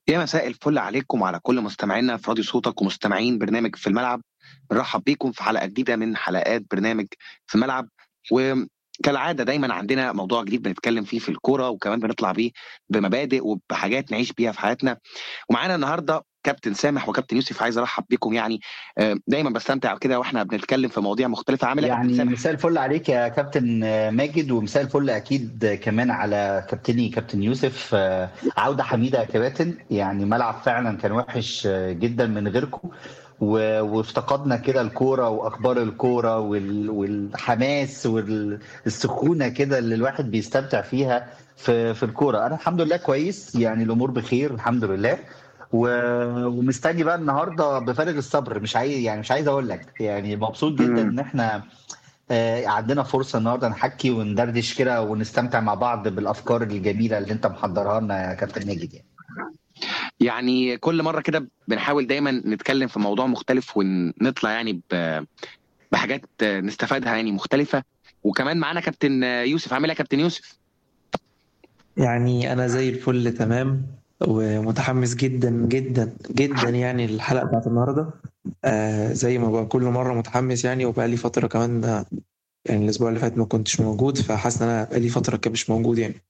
يا مساء الفل عليكم وعلى كل مستمعينا في راديو صوتك ومستمعين برنامج في الملعب نرحب بيكم في حلقة جديدة من حلقات برنامج في الملعب وكالعادة دايما عندنا موضوع جديد بنتكلم فيه في الكورة وكمان بنطلع بيه بمبادئ وبحاجات نعيش بيها في حياتنا ومعانا النهارده كابتن سامح وكابتن يوسف عايز ارحب بيكم يعني آه، دايما بستمتع كده واحنا بنتكلم في مواضيع مختلفه عامل إيه يا كابتن يعني سامح مساء الفل عليك يا كابتن ماجد ومساء الفل اكيد كمان على كابتني كابتن يوسف آه، عوده حميده يا كباتن يعني ملعب فعلا كان وحش آه، جدا من غيركم و- وافتقدنا كده الكوره واخبار الكوره وال- والحماس والسخونه كده اللي الواحد بيستمتع فيها في في الكوره انا الحمد لله كويس يعني الامور بخير الحمد لله و- ومستني بقى النهارده بفارغ الصبر مش عايز يعني مش عايز اقول لك يعني مبسوط جدا مم. ان احنا آه، عندنا فرصه النهارده نحكي وندردش كده ونستمتع مع بعض بالافكار الجميله اللي انت محضرها لنا يا كابتن ماجد يعني يعني كل مره كده بنحاول دايما نتكلم في موضوع مختلف ونطلع يعني ب- بحاجات نستفادها يعني مختلفه وكمان معانا كابتن يوسف عامل ايه يا كابتن يوسف يعني أنا زي الفل تمام ومتحمس جدا جدا جدا يعني الحلقة بتاعت النهاردة آه زي ما بقى كل مرة متحمس يعني وبقى لي فترة كمان آه، يعني الأسبوع اللي فات ما كنتش موجود فحاسس إن أنا بقى لي فترة كده مش موجود يعني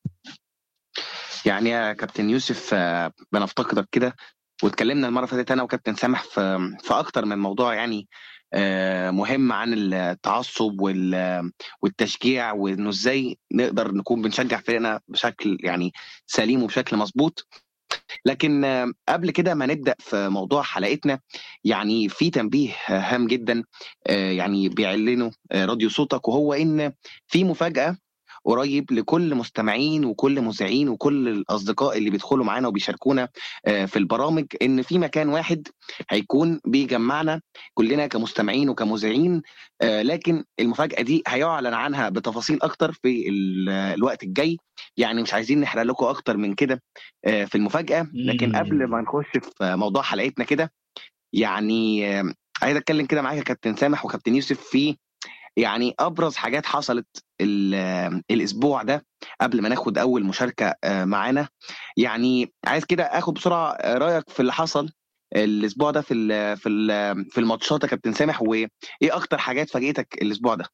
يعني يا كابتن يوسف آه، بنفتقدك كده واتكلمنا المره اللي فاتت انا وكابتن سامح في في اكتر من موضوع يعني آه، مهم عن التعصب وال- والتشجيع وانه ازاي نقدر نكون بنشجع فريقنا بشكل يعني سليم وبشكل مظبوط لكن آه، قبل كده ما نبدا في موضوع حلقتنا يعني في تنبيه هام جدا آه، يعني بيعلنه آه، راديو صوتك وهو ان في مفاجاه قريب لكل مستمعين وكل مذيعين وكل الاصدقاء اللي بيدخلوا معانا وبيشاركونا آه، في البرامج ان في مكان واحد هيكون بيجمعنا كلنا كمستمعين وكمذيعين آه، لكن المفاجاه دي هيعلن عنها بتفاصيل اكتر في ال- الوقت الجاي يعني مش عايزين نحرق لكم اكتر من كده آه، في المفاجاه لكن قبل ما نخش في موضوع حلقتنا كده يعني آه، عايز اتكلم كده معاك يا كابتن سامح وكابتن يوسف في يعني ابرز حاجات حصلت ال- آه، الاسبوع ده قبل ما ناخد اول مشاركه آه، معانا يعني عايز كده اخد بسرعه آه، رايك في اللي حصل الاسبوع ده في ال في ال في الماتشات يا كابتن سامح وايه اكتر حاجات فاجئتك الاسبوع ده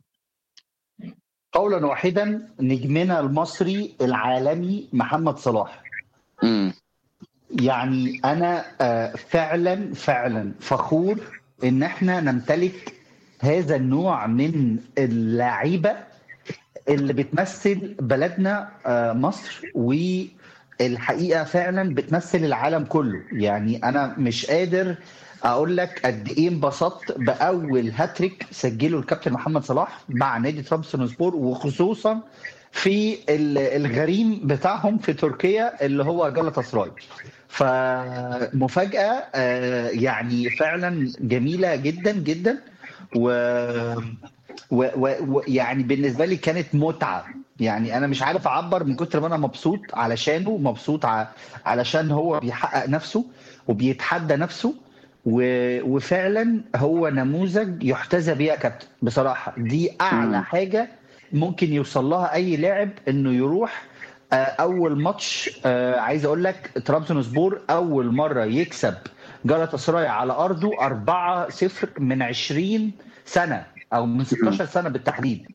قولا واحدا نجمنا المصري العالمي محمد صلاح امم يعني انا آه، فعلا فعلا فخور ان احنا نمتلك هذا النوع من اللعيبه اللي بتمثل بلدنا آه، مصر والحقيقه فعلا بتمثل العالم كله يعني انا مش قادر اقول لك قد ايه انبسطت باول هاتريك سجله الكابتن محمد صلاح مع نادي ترابزونسبور وخصوصا في ال- الغريم بتاعهم في تركيا اللي هو جلطة سراي فمفاجأة آه، يعني فعلا جميلة جدا جدا و و- و- ويعني بالنسبه لي كانت متعه يعني انا مش عارف اعبر من كتر ما انا مبسوط علشانه مبسوط ع- علشان هو بيحقق نفسه وبيتحدى نفسه و- وفعلا هو نموذج يحتذى بيه يا كابتن بصراحه دي اعلى مم. حاجه ممكن يوصل لها اي لاعب انه يروح آه، اول ماتش آه، عايز اقول لك ترابزونسبور اول مره يكسب جلطة سراي على ارضه 4-0 من 20 سنه او من 16 سنه بالتحديد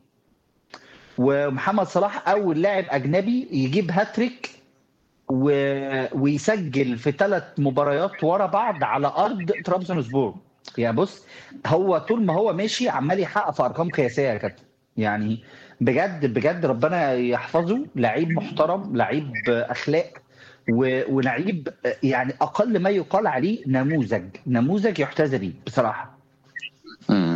ومحمد صلاح اول لاعب اجنبي يجيب هاتريك و... ويسجل في ثلاث مباريات ورا بعض على ارض ترابزونسبور يعني بص هو طول ما هو ماشي عمال يحقق في ارقام قياسيه يا كابتن يعني بجد بجد ربنا يحفظه لعيب محترم لعيب اخلاق و... ولعيب يعني اقل ما يقال عليه نموذج نموذج يحتذى بيه بصراحه امم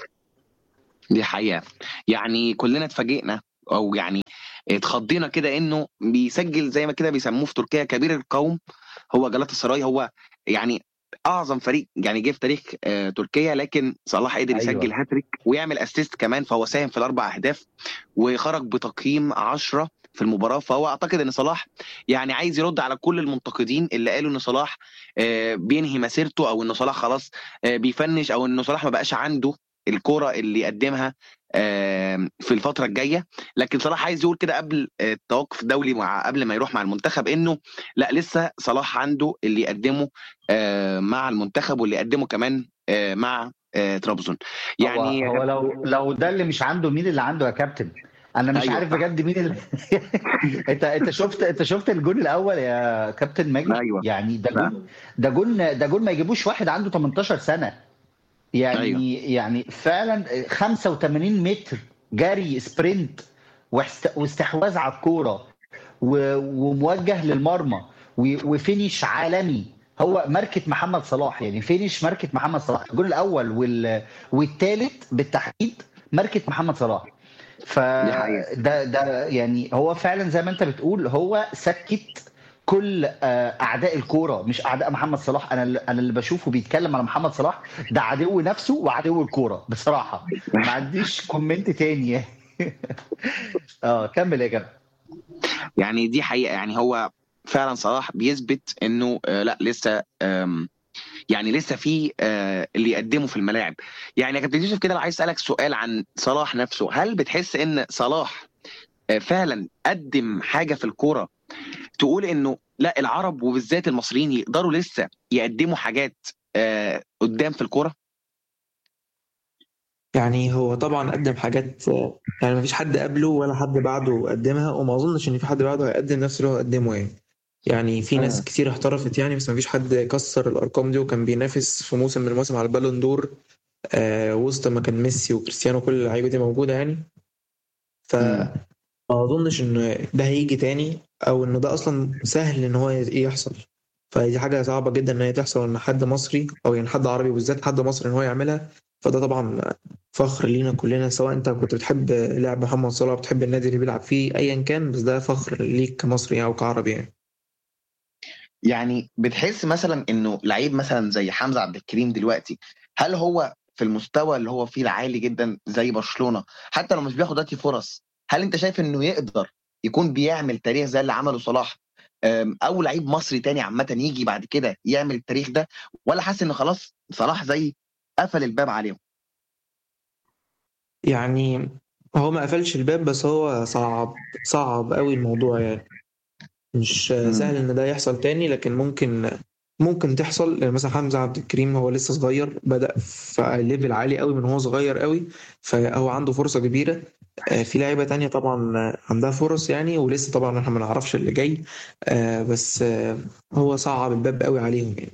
دي حقيقه يعني كلنا اتفاجئنا او يعني اتخضينا كده انه بيسجل زي ما كده بيسموه في تركيا كبير القوم هو جلاتا سراي هو يعني اعظم فريق يعني جه في تاريخ آه، تركيا لكن صلاح قدر أيوة. يسجل هاتريك ويعمل اسيست كمان فهو ساهم في الاربع اهداف وخرج بتقييم 10 في المباراه فهو اعتقد ان صلاح يعني عايز يرد على كل المنتقدين اللي قالوا ان صلاح آه، بينهي مسيرته او ان صلاح خلاص آه، بيفنش او ان صلاح ما بقاش عنده الكرة اللي يقدمها آم، في الفتره الجايه لكن صلاح عايز يقول كده قبل آه، التوقف الدولي مع قبل ما يروح مع المنتخب انه لا لسه صلاح عنده اللي يقدمه آه، مع المنتخب واللي يقدمه كمان آه، مع آه، طرابزون يعني يعني هو, هو لو لو ده اللي مش عنده مين اللي عنده يا كابتن انا مش أيوة عارف صح. بجد مين اللي انت انت شفت انت شفت الجون الاول يا كابتن ماجد ايوه يعني ده لا. جون ده جون ده جون ما يجيبوش واحد عنده 18 سنه يعني أيوة. يعني فعلا 85 متر جري سبرنت واست- واستحواذ على الكوره و- وموجه للمرمى و- وفينيش عالمي هو ماركه محمد صلاح يعني فينيش ماركه محمد صلاح الجول الاول وال... والثالث بالتحديد ماركه محمد صلاح دي حقيقة. فده ده يعني هو فعلا زي ما انت بتقول هو سكت كل آه، اعداء الكوره مش اعداء محمد صلاح انا اللي- انا اللي بشوفه بيتكلم على محمد صلاح ده عدو نفسه وعدو الكوره بصراحه ما عنديش كومنت تاني اه كمل يا جماعه يعني دي حقيقه يعني هو فعلا صلاح بيثبت انه آه، لا لسه آم، يعني لسه في آه، اللي يقدمه في الملاعب يعني يا كابتن يوسف كده لو عايز اسالك سؤال عن صلاح نفسه هل بتحس ان صلاح آه، فعلا قدم حاجه في الكوره تقول انه لا العرب وبالذات المصريين يقدروا لسه يقدموا حاجات آه، قدام في الكوره يعني هو طبعا قدم حاجات يعني مفيش حد قبله ولا حد بعده قدمها وما اظنش ان في حد بعده هيقدم نفس اللي هو قدمه يعني يعني في ناس آه. كتير احترفت يعني بس مفيش حد كسر الارقام دي وكان بينافس في موسم من المواسم على البالون دور آه وسط ما كان ميسي وكريستيانو كل اللعيبه دي موجوده يعني فما اظنش ان ده هيجي تاني او ان ده اصلا سهل ان هو يحصل فدي حاجه صعبه جدا ان هي تحصل ان حد مصري او يعني حد عربي بالذات حد مصري ان هو يعملها فده طبعا فخر لينا كلنا سواء انت كنت بتحب لعب محمد صلاح بتحب النادي اللي بيلعب فيه ايا كان بس ده فخر ليك كمصري او كعربي يعني يعني بتحس مثلا انه لعيب مثلا زي حمزه عبد الكريم دلوقتي هل هو في المستوى اللي هو فيه العالي جدا زي برشلونه حتى لو مش بياخد دلوقتي فرص هل انت شايف انه يقدر يكون بيعمل تاريخ زي اللي عمله صلاح أم، او لعيب مصري تاني عامه يجي بعد كده يعمل التاريخ ده ولا حاسس ان خلاص صلاح زي قفل الباب عليهم يعني هو ما قفلش الباب بس هو صعب صعب قوي الموضوع يعني مش مم. سهل ان ده يحصل تاني لكن ممكن ممكن تحصل يعني مثلا حمزة عبد الكريم هو لسه صغير بدأ في ليفل عالي قوي من هو صغير قوي فهو عنده فرصة كبيرة آه، في لعيبة تانية طبعا آه، عندها فرص يعني ولسه طبعا احنا ما نعرفش اللي جاي آه، بس آه، هو صعب الباب قوي عليهم يعني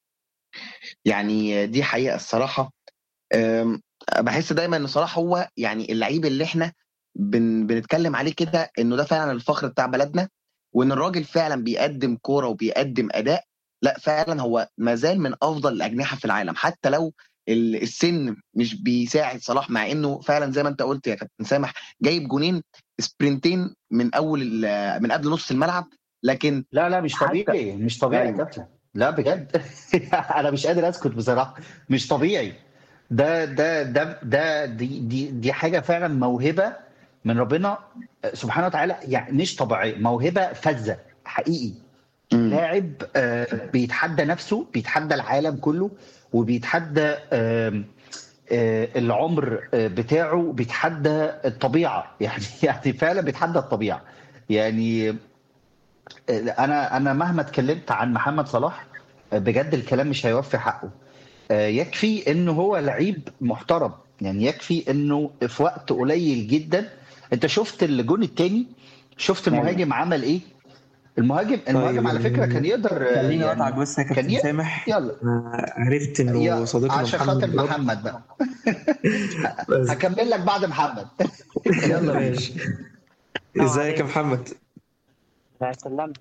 يعني دي حقيقه الصراحه أم، بحس دايما ان صلاح هو يعني اللعيب اللي احنا بن بنتكلم عليه كده انه ده فعلا الفخر بتاع بلدنا وان الراجل فعلا بيقدم كوره وبيقدم اداء لا فعلا هو ما زال من افضل الاجنحه في العالم حتى لو ال- السن مش بيساعد صلاح مع انه فعلا زي ما انت قلت يا كابتن سامح جايب جونين سبرنتين من اول ال- من قبل نص الملعب لكن لا لا مش حتى- طبيعي مش طبيعي يا أيوة. كابتن لا بجد انا مش قادر اسكت بصراحه مش طبيعي ده ده ده ده دي دي دي حاجه فعلا موهبه من ربنا سبحانه وتعالى يعني مش طبيعيه موهبه فذه حقيقي لاعب آه، بيتحدى نفسه بيتحدى العالم كله وبيتحدى آم، آه، العمر آه، بتاعه بيتحدى الطبيعه يعني يعني فعلا بيتحدى الطبيعه يعني آه، انا انا مهما اتكلمت عن محمد صلاح آه، بجد الكلام مش هيوفي حقه آه، يكفي انه هو لعيب محترم يعني يكفي انه في وقت قليل جدا انت شفت الجون الثاني شفت المهاجم عمل ايه المهاجم المهاجم على فكره كان يقدر آه، خليني يعني اقطعك بس يا كان كابتن ي- سامح يلا أنا عرفت انه يا- صديقنا عشان خاطر محمد رب محمد بقى بس هكمل لك بعد محمد يلا ماشي ازيك يا محمد الله يسلمك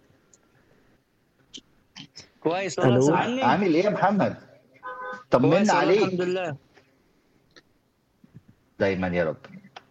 كويس والله ألو؟ سامعني عامل ايه يا محمد كويس طمنا والله عليك الحمد لله دايما يا رب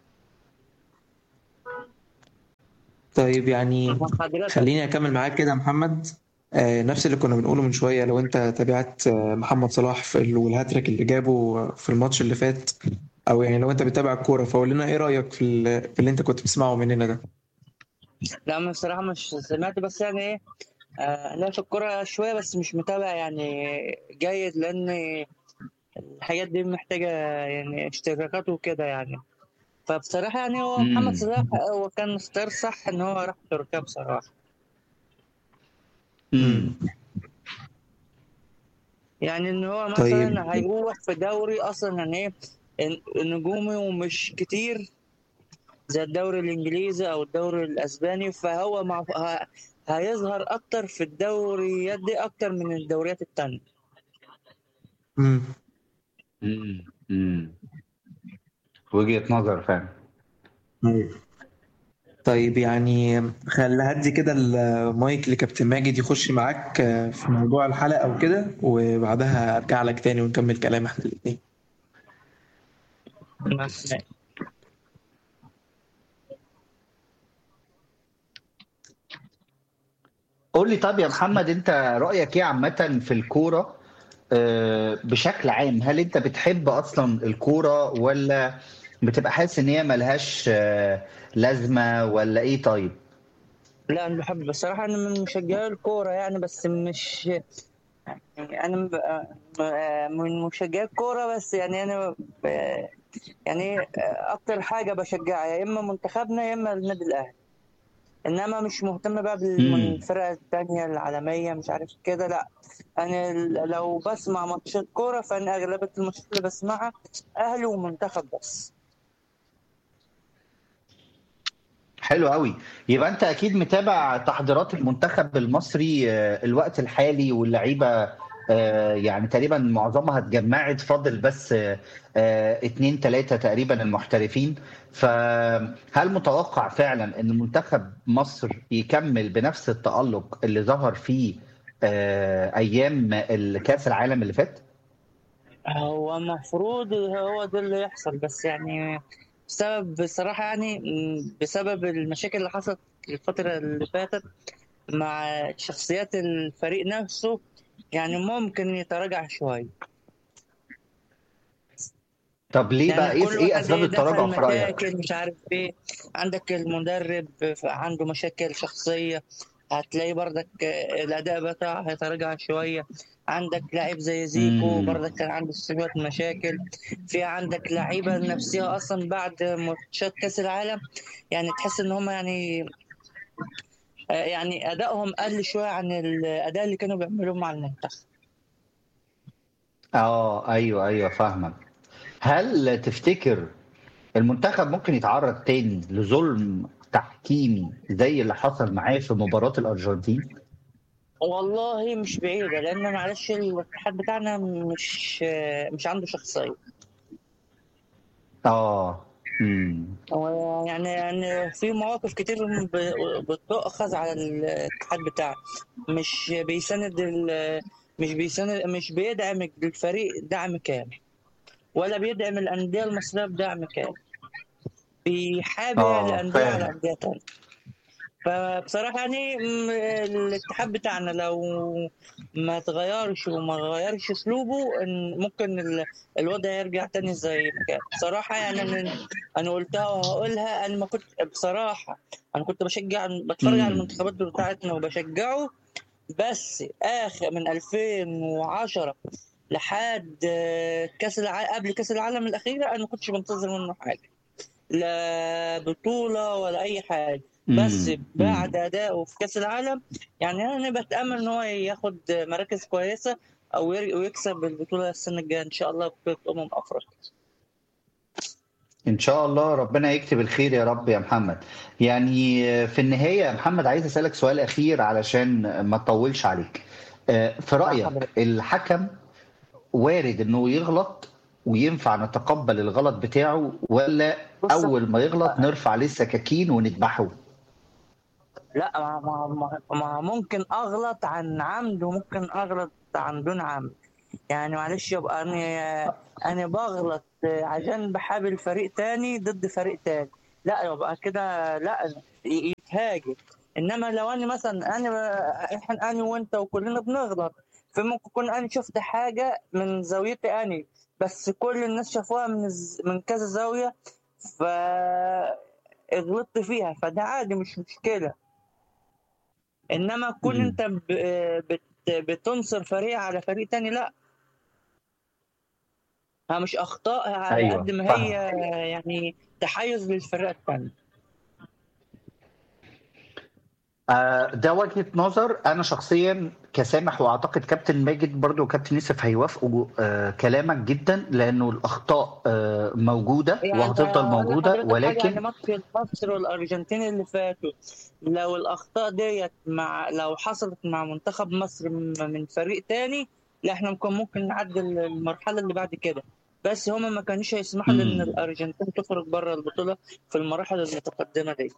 طيب يعني حضرتك خليني اكمل معاك كده يا محمد آه نفس اللي كنا بنقوله من شويه لو انت تابعت آه محمد صلاح في ال- والهاتريك اللي جابه في الماتش اللي فات او يعني لو انت بتابع الكوره فقول لنا ايه رايك في ال- في اللي انت كنت بتسمعه مننا ده لا انا الصراحه مش سمعت بس يعني ايه آه لا في الكوره شويه بس مش متابع يعني جيد لان الحاجات دي محتاجه يعني اشتراكات وكده يعني فبصراحه يعني هو مم. محمد صلاح هو كان اختيار صح ان هو راح تركيا بصراحه مم. يعني ان هو طيب. مثلا هيروح في دوري اصلا يعني ايه إن- نجومه مش كتير زي الدوري الانجليزي او الدوري الاسباني فهو مع ه- هيظهر اكتر في الدوريات دي اكتر من الدوريات التانية مم. مم. مم. وجهة نظر فعلا طيب يعني خلي هدي كده المايك لكابتن ماجد يخش معاك في موضوع الحلقة وكده وبعدها ارجع لك تاني ونكمل كلام احنا الاثنين بس قول لي طب يا محمد انت رأيك ايه عامة في الكورة آه، بشكل عام هل انت بتحب اصلا الكورة ولا بتبقى حاسس ان هي ملهاش آه، لازمة ولا ايه طيب لا انا بحب بصراحه انا من مشجعي الكوره يعني بس مش يعني انا ب- من مشجعي الكوره بس يعني انا ب- يعني اكتر حاجه بشجعها يا اما منتخبنا يا اما النادي الاهلي انما مش مهتم بقى بالفرق التانية العالمية مش عارف كده لا انا ال- لو بسمع ماتشات كورة فانا اغلبية الماتشات اللي بسمعها اهلي ومنتخب بس حلو قوي يبقى انت اكيد متابع تحضيرات المنتخب المصري آه، الوقت الحالي واللعيبه آه، يعني تقريبا معظمها اتجمعت فاضل بس آه، آه، اتنين تلاتة تقريبا المحترفين فهل متوقع فعلا ان منتخب مصر يكمل بنفس التألق اللي ظهر فيه آه، ايام الكاس العالم اللي فات؟ هو المفروض هو ده اللي يحصل بس يعني بسبب بصراحة يعني م، بسبب المشاكل اللي حصلت الفترة اللي فاتت مع شخصيات الفريق نفسه يعني ممكن يتراجع شوية طب ليه بقى يعني ايه كل ايه واحد اسباب ايه التراجع دخل في رايك؟ مشاكل مش عارف ايه عندك المدرب عنده مشاكل شخصية هتلاقي برضك الأداء بتاعه هيتراجع شوية عندك لاعب زي زيكو مم. برضك كان عنده شوية مشاكل في عندك لعيبة نفسها أصلا بعد ماتشات كأس العالم يعني تحس إن هم يعني يعني أدائهم قل شوية عن الأداء اللي كانوا بيعملوه مع المنتخب اه ايوه ايوه فاهمك هل تفتكر المنتخب ممكن يتعرض تاني لظلم تحكيمي زي اللي حصل معاه في مباراة الأرجنتين؟ والله مش بعيدة لأن معلش الاتحاد بتاعنا مش مش عنده شخصية اه امم هو يعني يعني في مواقف كتير ب- بتؤخذ على الاتحاد بتاعنا مش بيساند ال- مش بيساند مش بيدعم الفريق دعم كامل ولا بيدعم الأندية المصرية بدعم كامل بيحابي اه الأندية على فاهم أندية تانية فبصراحة يعني م- الاتحاد بتاعنا لو ما تغيرش وما غيرش اسلوبه إن ممكن ال- الوضع يرجع تاني زي ما كان بصراحة يعني انا انا قلتها وهقولها انا ما كنت بصراحة انا كنت بشجع بتفرج على امم المنتخبات بتاعتنا وبشجعه بس اخر من 2010 لحد آه، كاس العالم قبل كاس العالم الاخيره انا ما كنتش بنتظر منه حاجه لا بطوله ولا اي حاجه بس امم بعد امم ادائه في كاس العالم يعني انا بتامل ان هو ياخد مراكز كويسه او ير- ويكسب البطوله السنه الجايه ان شاء الله بطوله امم افريقيا ان شاء الله ربنا يكتب الخير يا رب يا محمد يعني في النهاية يا محمد عايز اسألك سؤال اخير علشان ما اطولش عليك آه، في مع رأيك حضرتك الحكم وارد انه يغلط وينفع نتقبل الغلط بتاعه ولا بص اول ما يغلط نرفع عليه السكاكين ونذبحه لا ما, ما, ما, ما ممكن اغلط عن عمد وممكن اغلط عن دون عمد يعني معلش يبقى انا انا بغلط عشان بحابل فريق تاني ضد فريق تاني لا يبقى كده لا ي- يتهاجم انما لو انا مثلا انا احنا انا وانت وكلنا بنغلط فممكن يكون انا شفت حاجه من زاويتي انا بس كل الناس شافوها من الز- من كذا زاويه ف غلطت فيها فده عادي مش مشكله انما كون امم انت ب- بت- بتنصر فريق على فريق تاني لا هي مش اخطاء على أيوة، قد ما هي يعني تحيز للفرقه الثانيه آه، ده وجهة نظر انا شخصيا كسامح واعتقد كابتن ماجد برضو وكابتن يوسف هيوافقوا آه، كلامك جدا لانه الاخطاء آه، موجوده وهتفضل موجوده يعني ولكن ماتش مصر والارجنتين اللي فاتوا لو الاخطاء ديت مع لو حصلت مع منتخب مصر م- من فريق تاني لا احنا ممكن ممكن نعدل المرحله اللي بعد كده بس هما ما كانوش هيسمحوا مم. لان الارجنتين تخرج بره البطوله في المراحل المتقدمه دي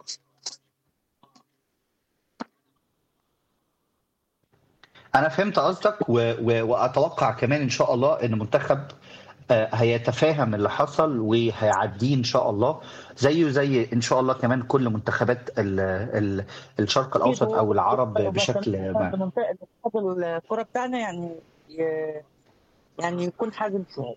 انا فهمت قصدك و... و... واتوقع كمان ان شاء الله ان المنتخب آه، هيتفاهم اللي حصل وهيعديه ان شاء الله زيه زي ان شاء الله كمان كل منتخبات ال... ال... الشرق الاوسط او العرب بشكل ما منتخب الكره بتاعنا يعني ي- يعني يكون حازم شويه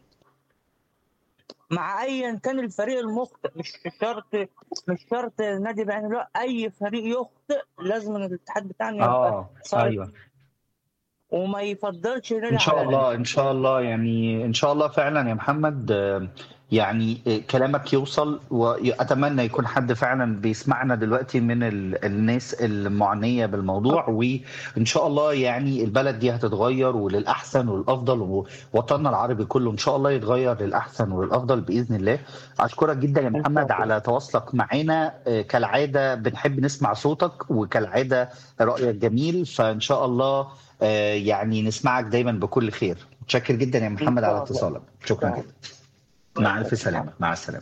مع ايا كان الفريق المخطئ مش شرط مش شرط نادي بعينه لا اي فريق يخطئ لازم الاتحاد بتاعنا يبقى اه صارف ايوه وما يفضلش ينادي ان شاء على الله ان شاء الله يعني ان شاء الله فعلا يا محمد آه، يعني آه، كلامك يوصل واتمنى يكون حد فعلا بيسمعنا دلوقتي من ال- الناس المعنيه بالموضوع وان شاء الله يعني البلد دي هتتغير وللاحسن والافضل ووطننا العربي كله ان شاء الله يتغير للاحسن وللافضل باذن الله اشكرك جدا يا محمد على تواصلك معانا آه، كالعاده بنحب نسمع صوتك وكالعاده رايك جميل فان شاء الله آه، يعني نسمعك دايما بكل خير متشكر جدا يا محمد على اتصالك شكرا جدا مع الف سلامه مع السلامه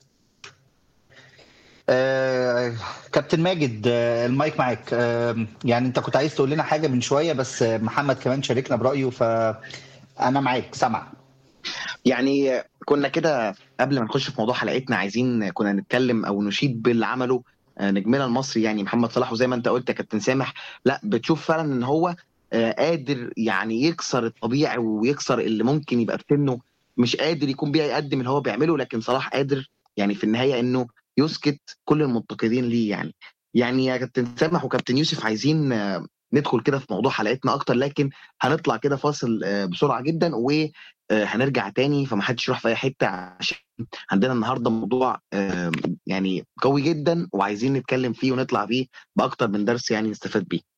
آه، كابتن ماجد آه، المايك معاك آه، يعني انت كنت عايز تقول لنا حاجه من شويه بس آه، محمد كمان شاركنا برايه فانا معاك سامع يعني كنا كده قبل ما نخش في موضوع حلقتنا عايزين كنا نتكلم او نشيد باللي عمله آه، نجمنا المصري يعني محمد صلاح وزي ما انت قلت يا كابتن سامح لا بتشوف فعلا ان هو آه، قادر يعني يكسر الطبيعي ويكسر اللي ممكن يبقى في سنه مش قادر يكون بيقدم اللي هو بيعمله لكن صلاح قادر يعني في النهايه انه يسكت كل المنتقدين ليه يعني يعني يا كابتن سامح وكابتن يوسف عايزين آه، ندخل كده في موضوع حلقتنا اكتر لكن هنطلع كده فاصل آه، بسرعه جدا وهنرجع تاني فمحدش يروح في اي حته عشان عندنا النهارده موضوع آه، يعني قوي جدا وعايزين نتكلم فيه ونطلع فيه باكتر من درس يعني نستفاد بيه